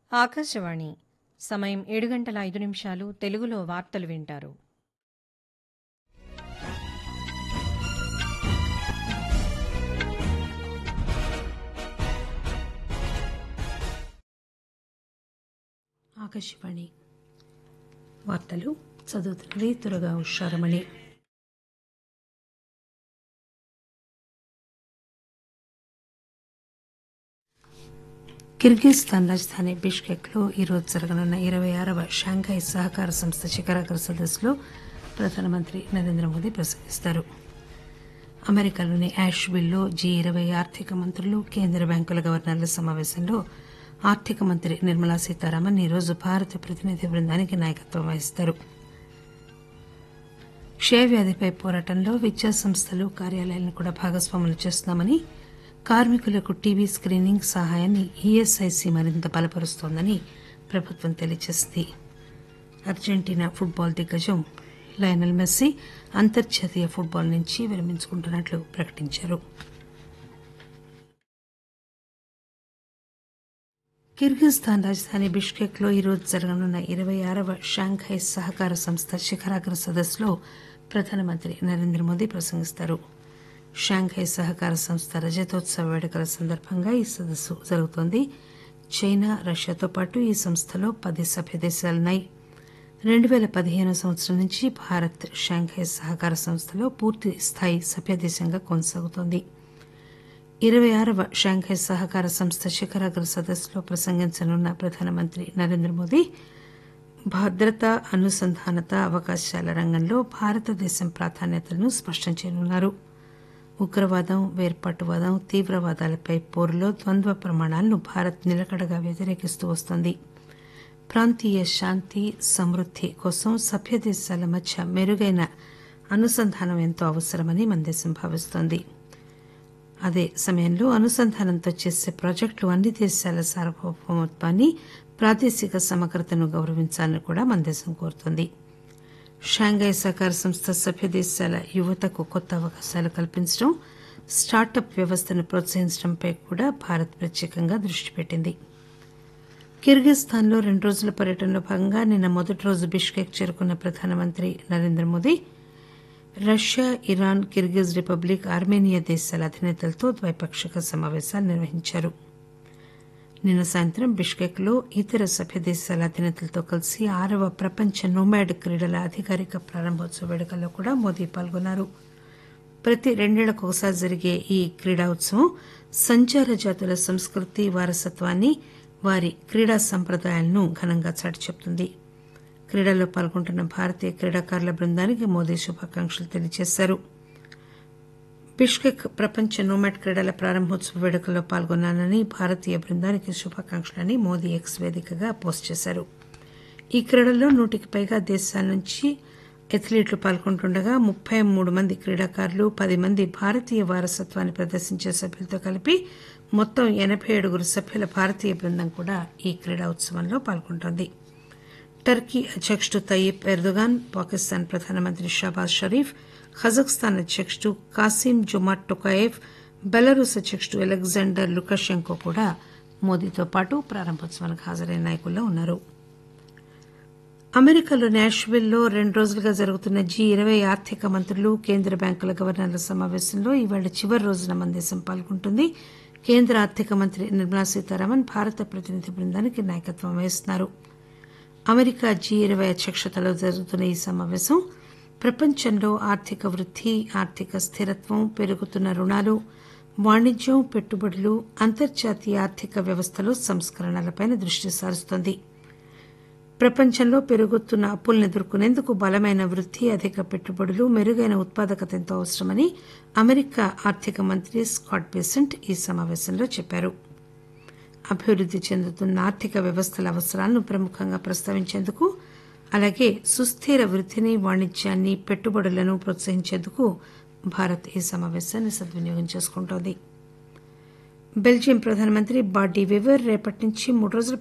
ఆకాశవాణి సమయం ఏడు గంటల ఐదు నిమిషాలు తెలుగులో వార్తలు వింటారు ఆకాశవాణి వార్తలు చదువుతున్నది త్వరగా ఉషారమణి కిర్గిస్థాన్ రాజధాని బిష్కెక్లో ఈరోజు జరగనున్న ఇరవై ఆరవ షాంఘై సహకార సంస్థ శిఖరాగ్ర సదస్సులో ప్రధానమంత్రి నరేంద్ర మోదీ ప్రసంగిస్తారు అమెరికాలోని యాష్విల్లో జీ ఇరవై ఆర్థిక మంత్రులు కేంద్ర బ్యాంకుల గవర్నర్ల సమావేశంలో ఆర్థిక మంత్రి నిర్మలా సీతారామన్ ఈరోజు భారత ప్రతినిధి బృందానికి నాయకత్వం వహిస్తారు క్షయవ్యాధిపై పోరాటంలో విద్యా సంస్థలు కార్యాలయాలను కూడా భాగస్వాములు చేస్తున్నామని కార్మికులకు టీబీ స్క్రీనింగ్ సహాయాన్ని ఈఎస్ఐసి మరింత బలపరుస్తోందని ప్రభుత్వం తెలియజేసింది అర్జెంటీనా ఫుట్బాల్ దిగ్గజం లయనల్ మెస్సీ అంతర్జాతీయ ఫుట్బాల్ నుంచి విరమించుకుంటున్నట్లు ప్రకటించారు కిర్గిస్థాన్ రాజధాని బిష్కెక్ లో ఈరోజు జరగనున్న ఇరవై ఆరవ షాంఘై సహకార సంస్థ శిఖరాగ్ర సదస్సులో ప్రధానమంత్రి నరేంద్ర మోదీ ప్రసంగిస్తారు షాంఘై సహకార సంస్థ రజతోత్సవ వేడుకల సందర్భంగా ఈ సదస్సు జరుగుతోంది చైనా రష్యాతో పాటు ఈ సంస్థలో పది సభ్య దేశాలున్నాయి రెండు పేల పదిహేను సంవత్సరం నుంచి భారత్ షాంఘై సహకార సంస్థలో పూర్తి స్థాయి సభ్యదేశంగా కొనసాగుతోంది ఇరవై ఆరవ షాంఘై సహకార సంస్థ శిఖరాగ్ర సదస్సులో ప్రసంగించనున్న ప్రధానమంత్రి నరేంద్ర మోదీ భద్రత అనుసంధానత అవకాశాల రంగంలో భారతదేశం ప్రాధాన్యతలను స్పష్టం చేయనున్నారు ఉగ్రవాదం వేర్పాటువాదం తీవ్రవాదాలపై పోరులో ద్వంద్వ ప్రమాణాలను భారత్ నిలకడగా వ్యతిరేకిస్తూ వస్తోంది ప్రాంతీయ శాంతి సమృద్ది కోసం సభ్య దేశాల మధ్య మెరుగైన అనుసంధానం ఎంతో అవసరమని మన దేశం భావిస్తోంది అదే సమయంలో అనుసంధానంతో చేసే ప్రాజెక్టులు అన్ని దేశాల సార్వభౌమత్వాన్ని ప్రాదేశిక సమగ్రతను గౌరవించాలని కూడా మన దేశం కోరుతోంది షాంఘై సహకార సంస్థ సభ్య దేశాల యువతకు కొత్త అవకాశాలు కల్పించడం స్టార్టప్ వ్యవస్థను ప్రోత్సహించడంపై కూడా భారత్ ప్రత్యేకంగా దృష్టి పెట్టింది కిర్గిస్థాన్లో రెండు రోజుల పర్యటనలో భాగంగా నిన్న మొదటి రోజు బిష్కెక్ చేరుకున్న ప్రధానమంత్రి Narendra Modi Russia Iran Kyrgyz Republic Armenia దేశాల అధినేతలతో ద్వైపాక్షిక సమావేశాలు నిర్వహించారు నిన్న సాయంత్రం బిష్కెక్ లో ఇతర సభ్య దేశాల అధినేతలతో కలిసి ఆరవ ప్రపంచ నోమాడ్ క్రీడల అధికారిక ప్రారంభోత్సవ వేడుకల్లో కూడా మోదీ పాల్గొన్నారు ప్రతి రెండేళ్లకు ఒకసారి జరిగే ఈ క్రీడా ఉత్సవం సంచార జాతుల సంస్కృతి వారసత్వాన్ని వారి క్రీడా సంప్రదాయాలను ఘనంగా చాటి చెప్తుంది క్రీడల్లో పాల్గొంటున్న భారతీయ క్రీడాకారుల బృందానికి మోదీ శుభాకాంక్షలు తెలియజేశారు బిష్కెక్ ప్రపంచ నోమాట్ క్రీడల ప్రారంభోత్సవ వేడుకల్లో పాల్గొన్నానని భారతీయ బృందానికి శుభాకాంక్షలని మోదీ ఎక్స్ వేదికగా పోస్ట్ చేశారు ఈ క్రీడల్లో నూటికి పైగా దేశాల నుంచి అథ్లీట్లు పాల్గొంటుండగా ముప్పై మూడు మంది క్రీడాకారులు పది మంది భారతీయ వారసత్వాన్ని ప్రదర్శించే సభ్యులతో కలిపి మొత్తం ఎనబై ఏడుగురు సభ్యుల భారతీయ బృందం కూడా ఈ క్రీడా ఉత్సవంలో పాల్గొంటోంది టర్కీ అధ్యకుడు తయ్యిప్ ఎర్దోగాన్ పాకిస్తాన్ ప్రధానమంత్రి షాబాజ్ షరీఫ్ కజాఖ్స్తాన్ అధ్యకుడు కాసిం జుమాట్ టొకాయేవ్ బెలరూస్ అధ్యకుడు అలెగ్జాండర్ లుకషెంకో కూడా మోదీతో పాటు ప్రారంభోత్సవానికి హాజరైన నాయకుల్లో ఉన్నారు అమెరికాలోని యాష్విల్లో రెండు రోజులుగా జరుగుతున్న జీ ఇరవై ఆర్థిక మంత్రులు కేంద్ర బ్యాంకుల గవర్నర్ల సమావేశంలో ఈవేళ చివరి రోజున మన దేశం పాల్గొంటుంది కేంద్ర ఆర్థిక మంత్రి నిర్మలా సీతారామన్ భారత ప్రతినిధి బృందానికి నాయకత్వం వహిస్తున్నారు అమెరికా జీ ఇరవై అధ్యక్షతలో జరుగుతున్న ఈ సమావేశం ప్రపంచంలో ఆర్థిక వృద్ధి ఆర్థిక స్థిరత్వం పెరుగుతున్న రుణాలు వాణిజ్యం పెట్టుబడులు అంతర్జాతీయ ఆర్థిక వ్యవస్థలో సంస్కరణలపై దృష్టి సారిస్తోంది ప్రపంచంలో పెరుగుతున్న అప్పులను ఎదుర్కొనేందుకు బలమైన వృద్ధి అధిక పెట్టుబడులు మెరుగైన ఉత్పాదకత ఎంతో అవసరమని అమెరికా ఆర్థిక మంత్రి స్కాట్ బెసెంట్ ఈ సమావేశంలో చెప్పారు అభివృద్ధి చెందుతున్న ఆర్థిక వ్యవస్థల అవసరాలను ప్రముఖంగా ప్రస్తావించేందుకు అలాగే సుస్థిర వృద్ధిని వాణిజ్యాన్ని పెట్టుబడులను ప్రోత్సహించేందుకు భారత్ ఈ సమావేశాన్ని సద్వినియోగం చేసుకుంటోంది బెల్జియం ప్రధానమంత్రి బాడీ వివర్ రేపటి నుంచి మూడు రోజుల